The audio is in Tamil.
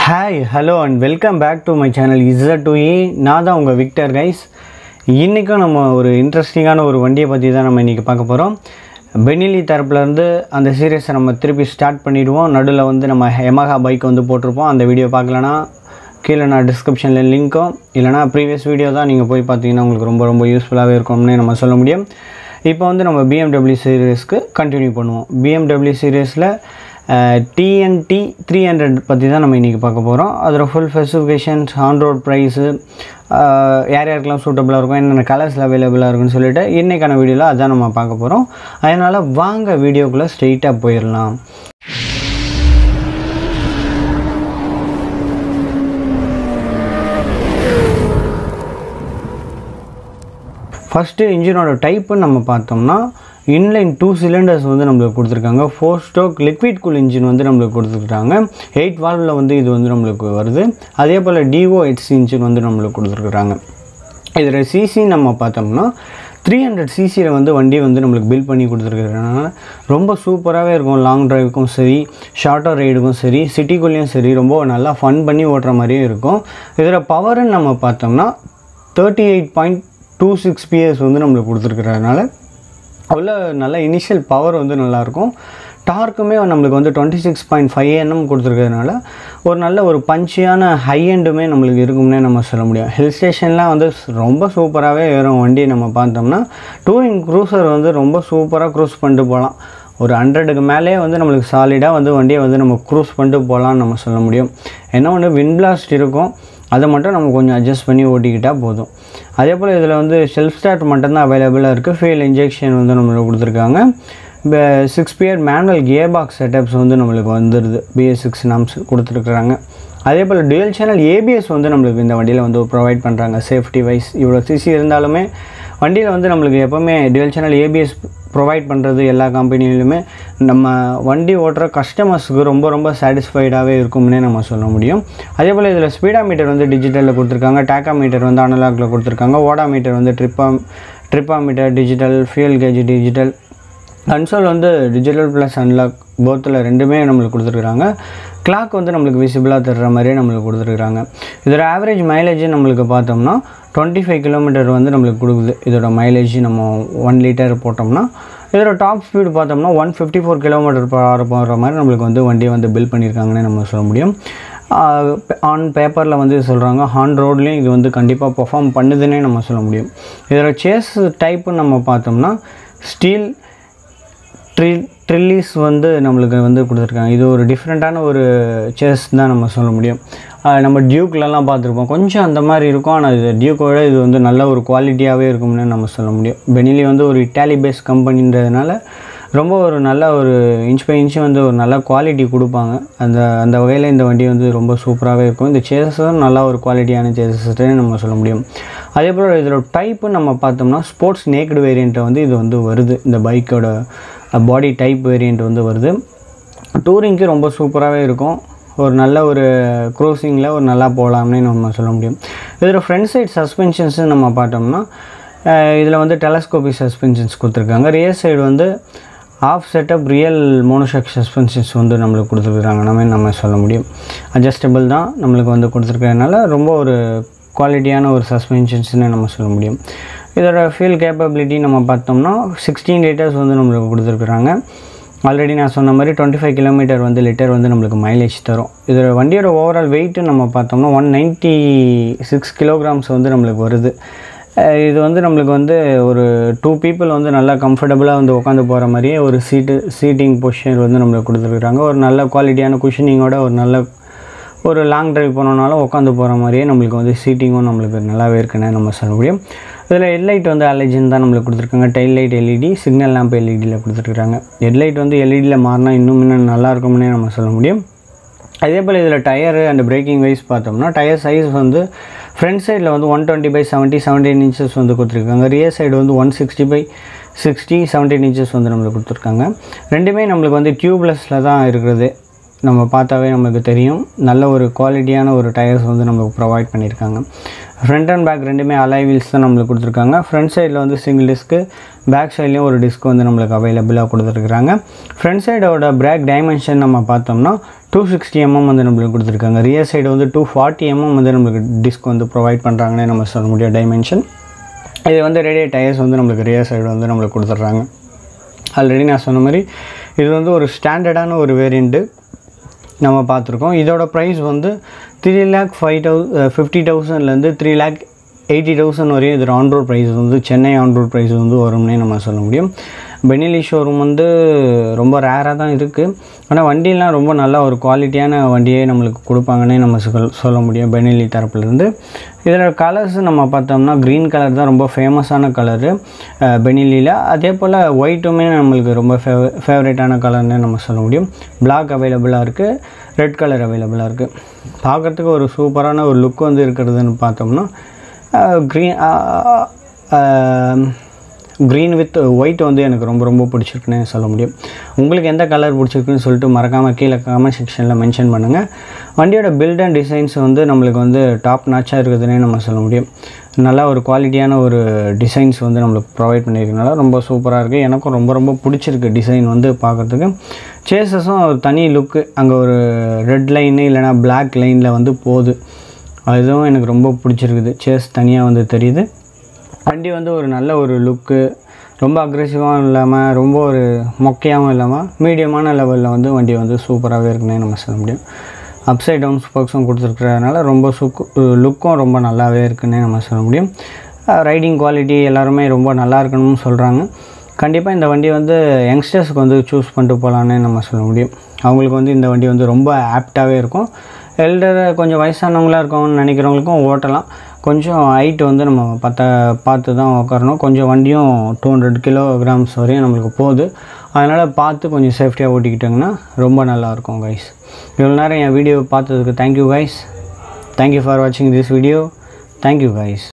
hi hello and welcome back to my channel Z to A நான் தான் உங்கள் விக்டர் கைஸ் இன்றைக்கும் நம்ம ஒரு இன்ட்ரெஸ்டிங்கான ஒரு வண்டியை பற்றி தான் நம்ம இன்றைக்கி பார்க்க போகிறோம் பெனிலி தரப்புலேருந்து அந்த சீரியஸை நம்ம திருப்பி ஸ்டார்ட் பண்ணிடுவோம் நடுவில் வந்து நம்ம எமஹா பைக் வந்து போட்டிருப்போம் அந்த வீடியோ பார்க்கலனா கீழே நான் டிஸ்கிரிப்ஷனில் லிங்க்கும் இல்லைனா ப்ரீவியஸ் வீடியோ தான் நீங்கள் போய் பார்த்தீங்கன்னா உங்களுக்கு ரொம்ப ரொம்ப யூஸ்ஃபுல்லாகவே இருக்கும்னு நம்ம சொல்ல முடியும் இப்போ வந்து நம்ம பிஎம்டபிள்யூ சீரியஸ்க்கு கண்டினியூ பண்ணுவோம் பிஎம்டபிள்யூ சீரியஸில் டிஎன்டி த்ரீ ஹண்ட்ரட் பற்றி தான் நம்ம இன்றைக்கி பார்க்க போகிறோம் அதோட full specifications on road price யார் யாருக்கெல்லாம் சூட்டபுளாக இருக்கும் என்னென்ன கலர்ஸில் அவைலபிளாக இருக்குன்னு சொல்லிட்டு இன்றைக்கான வீடியோவில் அதான் நம்ம பார்க்க போகிறோம் அதனால் வாங்க வீடியோக்குள்ளே ஸ்ட்ரெயிட்டாக போயிடலாம் ஃபஸ்ட்டு இன்ஜினோட டைப்புன்னு நம்ம பார்த்தோம்னா இன்லைன் டூ சிலிண்டர்ஸ் வந்து நம்மளுக்கு கொடுத்துருக்காங்க four stroke liquid cool engine வந்து நம்மளுக்கு கொடுத்துருக்காங்க எயிட் வால்வில் வந்து இது வந்து நம்மளுக்கு வருது அதே போல் டிஓ எட்ஸ் இன்ஜின் வந்து நம்மளுக்கு கொடுத்துருக்குறாங்க இதில் சிசி நம்ம பார்த்தோம்னா த்ரீ ஹண்ட்ரட் சிசியில் வந்து வண்டி வந்து நம்மளுக்கு பில் பண்ணி கொடுத்துருக்கறதுனால ரொம்ப சூப்பராகவே இருக்கும் லாங் டிரைவுக்கும் சரி ஷார்ட்டர் ரைடுக்கும் சரி சிட்டிக்குள்ளேயும் சரி ரொம்ப நல்லா ஃபன் பண்ணி ஓட்டுற மாதிரியும் இருக்கும் இதில் பவருன்னு நம்ம பார்த்தோம்னா thirty eight point two six PS வந்து நம்மளுக்கு கொடுத்துருக்கறதுனால அவ்வளோ நல்ல இனிஷியல் பவர் வந்து நல்லாயிருக்கும் டார்க்குமே நம்மளுக்கு வந்து twenty six point five NM கொடுத்துருக்கிறதுனால ஒரு நல்ல ஒரு பஞ்சியான ஹை எண்டுமே நம்மளுக்கு இருக்கும்னே நம்ம சொல்ல முடியும் ஹில் ஸ்டேஷன்லாம் வந்து ரொம்ப சூப்பராகவே ஏறும் வண்டி நம்ம பார்த்தோம்னா டூரிங் க்ரூசர் வந்து ரொம்ப சூப்பராக க்ரூஸ் பண்ணிட்டு போகலாம் ஒரு ஹண்ட்ரடுக்கு மேலே வந்து நம்மளுக்கு சாலிடாக வந்து வண்டியை வந்து நம்ம க்ரூஸ் பண்ணிட்டு போகலான்னு நம்ம சொல்ல முடியும் என்ன ஒன்று வின் பிளாஸ்ட் இருக்கும் அதை மட்டும் நம்ம கொஞ்சம் அட்ஜஸ்ட் பண்ணி ஓட்டிக்கிட்டால் போதும் அதே போல் இதில் வந்து செல்ஃப் ஸ்டார்ட் மட்டும்தான் அவைலபிளாக இருக்குது ஃபியூல் இன்ஜெக்ஷன் வந்து நம்மளுக்கு கொடுத்துருக்காங்க இப்போ சிக்ஸ் பியர் மேனுவல் கியர் பாக்ஸ் செட்டப்ஸ் வந்து நம்மளுக்கு வந்துடுது பிஎஸ் சிக்ஸ் நாம்ஸ் கொடுத்துருக்குறாங்க அதே போல் டுவெல் சேனல் ஏபிஎஸ் வந்து நம்மளுக்கு இந்த வண்டியில் வந்து ப்ரொவைட் பண்ணுறாங்க சேஃப்டி வைஸ் இவ்வளோ சிசி இருந்தாலுமே வண்டியில் வந்து நம்மளுக்கு எப்போவுமே டுவெல் சேனல் ஏபிஎஸ் ப்ரொவைட் பண்ணுறது எல்லா கம்பெனிலையுமே நம்ம வண்டி ஓட்டுற கஸ்டமர்ஸுக்கு ரொம்ப ரொம்ப சாட்டிஸ்ஃபைடாகவே இருக்கும்னே நம்ம சொல்ல முடியும் அதே போல் இதில் ஸ்பீடா மீட்டர் வந்து டிஜிட்டலில் கொடுத்துருக்காங்க டேக்கா மீட்டர் வந்து அனலாகில் கொடுத்துருக்காங்க ஓடா மீட்டர் வந்து ட்ரிப்பா ட்ரிப்பா meter digital fuel gauge digital console வந்து டிஜிட்டல் ப்ளஸ் அன்லாக் போத்தில் ரெண்டுமே நம்மளுக்கு கொடுத்துருக்குறாங்க கிளாக் வந்து நம்மளுக்கு விசிபிளாக தர்ற மாதிரியே நம்மளுக்கு கொடுத்துருக்குறாங்க இதோட ஆவரேஜ் மைலேஜ் நம்மளுக்கு பார்த்தோம்னா டுவெண்ட்டி ஃபைவ் கிலோமீட்டர் வந்து நம்மளுக்கு கொடுக்குது இதோட மைலேஜ் நம்ம ஒன் லிட்டர் போட்டோம்னா இதோட டாப் ஸ்பீடு பார்த்தோம்னா one fifty four kilometre per hour போகிற மாதிரி நம்மளுக்கு வந்து வண்டியை வந்து பில் பண்ணியிருக்காங்கன்னு நம்ம சொல்ல முடியும் ஆன் பேப்பரில் வந்து சொல்கிறாங்க ஆன் ரோட்லேயும் இது வந்து கண்டிப்பாக பெர்ஃபார்ம் பண்ணுதுன்னே நம்ம சொல்ல முடியும் இதோட சேஸ் டைப்பு நம்ம பார்த்தோம்னா ஸ்டீல் ட்ரி ட்ரில்லிஸ் வந்து நம்மளுக்கு வந்து கொடுத்துருக்காங்க இது ஒரு டிஃப்ரெண்ட்டான ஒரு சேஸ் தான் நம்ம சொல்ல முடியும் நம்ம டியூக்லலாம் பார்த்துருப்போம் கொஞ்சம் அந்த மாதிரி இருக்கும் ஆனால் இது டியூக்கோட இது வந்து நல்ல ஒரு குவாலிட்டியாகவே இருக்கும்னு நம்ம சொல்ல முடியும் பெனிலி வந்து ஒரு இட்டாலி பேஸ் கம்பெனின்றதுனால ரொம்ப ஒரு நல்ல ஒரு இன்ச் பை இன்ச்சு வந்து ஒரு நல்ல குவாலிட்டி கொடுப்பாங்க அந்த அந்த வகையில் இந்த வண்டி வந்து ரொம்ப சூப்பராகவே இருக்கும் இந்த சேஸஸும் நல்லா ஒரு குவாலிட்டியான சேஸஸ்ட்டே நம்ம சொல்ல முடியும் அதே போல் இதில் டைப்பு நம்ம பார்த்தோம்னா ஸ்போர்ட்ஸ் நேக்கடு வேரியண்ட்டை வந்து இது வந்து வருது இந்த பைக்கோட பாடி டைப் வேரியண்ட் வந்து வருது டூரிங்க்கு ரொம்ப சூப்பராகவே இருக்கும் ஒரு நல்ல ஒரு க்ரூசிங்கில் ஒரு நல்லா போகலாம்னே நம்ம சொல்ல முடியும் இதில் ஃப்ரண்ட் சைட் சஸ்பென்ஷன்ஸ் நம்ம பார்த்தோம்னா இதில் வந்து டெலஸ்கோபிக் சஸ்பென்ஷன்ஸ் கொடுத்துருக்காங்க ரியர் சைடு வந்து of setup real monoshock suspensions வந்து நம்மளுக்கு கொடுத்துருக்குறாங்க நம்ம நம்ம சொல்ல முடியும் அட்ஜஸ்டபிள் தான் நம்மளுக்கு வந்து கொடுத்துருக்கறதுனால ரொம்ப ஒரு குவாலிட்டியான ஒரு சஸ்பென்ஷன்ஸ்னு நம்ம சொல்ல முடியும் இதோட ஃபியூல் கேப்பபிலிட்டி நம்ம பார்த்தோம்னா சிக்ஸ்டீன் லிட்டர்ஸ் வந்து நம்மளுக்கு கொடுத்துருக்குறாங்க ஆல்ரெடி நான் சொன்ன மாதிரி டுவெண்ட்டி ஃபைவ் கிலோமீட்டர் வந்து லிட்டர் வந்து நம்மளுக்கு மைலேஜ் தரும் இதோட வண்டியோட ஓவரால் வெயிட்டு நம்ம பார்த்தோம்னா ஒன் நைன்ட்டி சிக்ஸ் கிலோகிராம்ஸ் வந்து நம்மளுக்கு வருது இது வந்து நம்மளுக்கு வந்து ஒரு டூ பீப்புள் வந்து நல்லா கம்ஃபர்டபுளாக வந்து உட்காந்து போகிற மாதிரியே ஒரு சீட்டு சீட்டிங் பொசிஷன் வந்து நம்மளுக்கு கொடுத்துருக்குறாங்க ஒரு நல்ல குவாலிட்டியான குஷனிங்கோட ஒரு நல்ல ஒரு லாங் ட்ரைவ் போனோம்னாலும் உட்காந்து போகிற மாதிரியே நம்மளுக்கு வந்து சீட்டிங்கும் நம்மளுக்கு நல்லாவே இருக்குன்னு நம்ம சொல்ல முடியும் இதில் ஹெட்லைட் வந்து அலஜின் தான் நம்மளுக்கு கொடுத்துருக்காங்க tail light LED signal lamp எல்இடியில் கொடுத்துருக்காங்க ஹெட்லைட் வந்து எல்இடியில் மாறினா இன்னும் இன்னும் நல்லா இருக்கும்னே நம்ம சொல்ல முடியும் அதே போல் இதில் டயரு அண்ட் பிரேக்கிங் வைஸ் பார்த்தோம்னா டயர் சைஸ் வந்து ஃப்ரண்ட் சைடில் வந்து one twenty by seventy seventeen inches வந்து கொடுத்துருக்காங்க ரியர் சைடு வந்து one sixty by sixty seventeen inches வந்து நம்மளுக்கு கொடுத்துருக்காங்க ரெண்டுமே நம்மளுக்கு வந்து டியூப்லெஸில் தான் இருக்கிறது நம்ம பார்த்தாவே நமக்கு தெரியும் நல்ல ஒரு குவாலிட்டியான ஒரு டயர்ஸ் வந்து நம்மளுக்கு ப்ரொவைட் பண்ணியிருக்காங்க ஃப்ரண்ட் அண்ட் பேக் ரெண்டுமே அலாய் வீல்ஸ் தான் நம்மளுக்கு கொடுத்துருக்காங்க ஃப்ரண்ட் சைடில் வந்து சிங்கிள் டிஸ்க்கு பேக் சைட்லேயும் ஒரு டிஸ்க் வந்து நம்மளுக்கு அவைலபிளாக கொடுத்துருக்குறாங்க ஃப்ரண்ட் சைடோட பிரேக் டைமென்ஷன் நம்ம பார்த்தோம்னா டூ சிக்ஸ்டி எம்எம் வந்து நம்மளுக்கு கொடுத்துருக்காங்க ரியர் சைடு வந்து டூ ஃபார்ட்டி எம்எம் வந்து நம்மளுக்கு டிஸ்க் வந்து ப்ரொவைட் பண்ணுறாங்கன்னே நம்ம சொல்ல முடியும் டைமென்ஷன் இது வந்து ரேடியோ டயர்ஸ் வந்து நம்மளுக்கு ரியர் சைடு வந்து நம்மளுக்கு கொடுத்துட்றாங்க ஆல்ரெடி நான் சொன்ன மாதிரி இது வந்து ஒரு ஸ்டாண்டர்டான ஒரு வேரியண்ட்டு நம்ம பார்த்துருக்கோம் இதோட ப்ரைஸ் வந்து த்ரீ லேக் ஃபைவ் தௌ ஃபிஃப்டி தௌசண்ட்லேருந்து த்ரீ லேக் எயிட்டி தௌசண்ட் வரையும் இது ஆன் ரோட் ப்ரைஸ் வந்து சென்னை ஆன் ரோட் ப்ரைஸ் வந்து வரும்னே நம்ம சொல்ல முடியும் பெனிலி ஷோரூம் வந்து ரொம்ப ரேராக தான் இருக்குது ஆனால் வண்டியெலாம் ரொம்ப நல்ல ஒரு குவாலிட்டியான வண்டியே நம்மளுக்கு கொடுப்பாங்கன்னே நம்ம சொல் சொல்ல முடியும் பெனிலி தரப்புலேருந்து இதில் கலர்ஸ் நம்ம பார்த்தோம்னா க்ரீன் கலர் தான் ரொம்ப ஃபேமஸான கலரு பெனிலியில் அதே போல் ஒயிட்டுமே நம்மளுக்கு ரொம்ப ஃபேவ ஃபேவரேட்டான கலர்னே நம்ம சொல்ல முடியும் பிளாக் அவைலபிளாக இருக்குது ரெட் கலர் அவைலபிளாக இருக்குது பார்க்குறதுக்கு ஒரு சூப்பரான ஒரு லுக் வந்து இருக்கிறதுன்னு பார்த்தோம்னா க்ரீன் க்ரீன் வித் ஒயிட் வந்து எனக்கு ரொம்ப ரொம்ப பிடிச்சிருக்குன்னு சொல்ல முடியும் உங்களுக்கு எந்த கலர் பிடிச்சிருக்குன்னு சொல்லிட்டு மறக்காமல் கீழே கமெண்ட் செக்ஷனில் மென்ஷன் பண்ணுங்கள் வண்டியோட பில்ட் அண்ட் டிசைன்ஸ் வந்து நம்மளுக்கு வந்து டாப் நாச்சாக இருக்குதுன்னே நம்ம சொல்ல முடியும் நல்லா ஒரு குவாலிட்டியான ஒரு டிசைன்ஸ் வந்து நம்மளுக்கு ப்ரொவைட் பண்ணியிருக்கனால ரொம்ப சூப்பராக இருக்குது எனக்கும் ரொம்ப ரொம்ப பிடிச்சிருக்கு டிசைன் வந்து பார்க்குறதுக்கு சேசஸும் ஒரு தனி லுக்கு அங்கே ஒரு ரெட் லைனு இல்லைனா பிளாக் லைனில் வந்து போகுது அதுவும் எனக்கு ரொம்ப பிடிச்சிருக்குது சேஸ் தனியாக வந்து தெரியுது வண்டி வந்து ஒரு நல்ல ஒரு லுக்கு ரொம்ப அக்ரெசிவாகவும் இல்லாமல் ரொம்ப ஒரு மொக்கையாகவும் இல்லாமல் மீடியமான லெவலில் வந்து வண்டி வந்து சூப்பராகவே இருக்குன்னே நம்ம சொல்ல முடியும் அப்சைட் டவுன் ஸ்போக்ஸும் கொடுத்துருக்கறதுனால ரொம்ப சுக்கு லுக்கும் ரொம்ப நல்லாவே இருக்குன்னே நம்ம சொல்ல முடியும் ரைடிங் குவாலிட்டி எல்லாருமே ரொம்ப நல்லா இருக்கணும்னு சொல்கிறாங்க கண்டிப்பாக இந்த வண்டி வந்து யங்ஸ்டர்ஸ்க்கு வந்து சூஸ் பண்ணிட்டு போகலான்னு நம்ம சொல்ல முடியும் அவங்களுக்கு வந்து இந்த வண்டி வந்து ரொம்ப ஆப்டாகவே இருக்கும் எல்டர் கொஞ்சம் வயசானவங்களாக இருக்கவங்கன்னு நினைக்கிறவங்களுக்கும் ஓட்டலாம் கொஞ்சம் ஹைட் வந்து நம்ம பத்த பார்த்து தான் உட்காரணும் கொஞ்சம் வண்டியும் டூ ஹண்ட்ரட் கிலோகிராம்ஸ் வரையும் நம்மளுக்கு போகுது அதனால் பார்த்து கொஞ்சம் சேஃப்டியாக ஓட்டிக்கிட்டிங்கன்னா ரொம்ப நல்லாயிருக்கும் கைஸ் இவ்வளோ நேரம் என் வீடியோ பார்த்ததுக்கு தேங்க்யூ கைஸ் தேங்க்யூ ஃபார் வாட்சிங் திஸ் வீடியோ தேங்க்யூ கைஸ்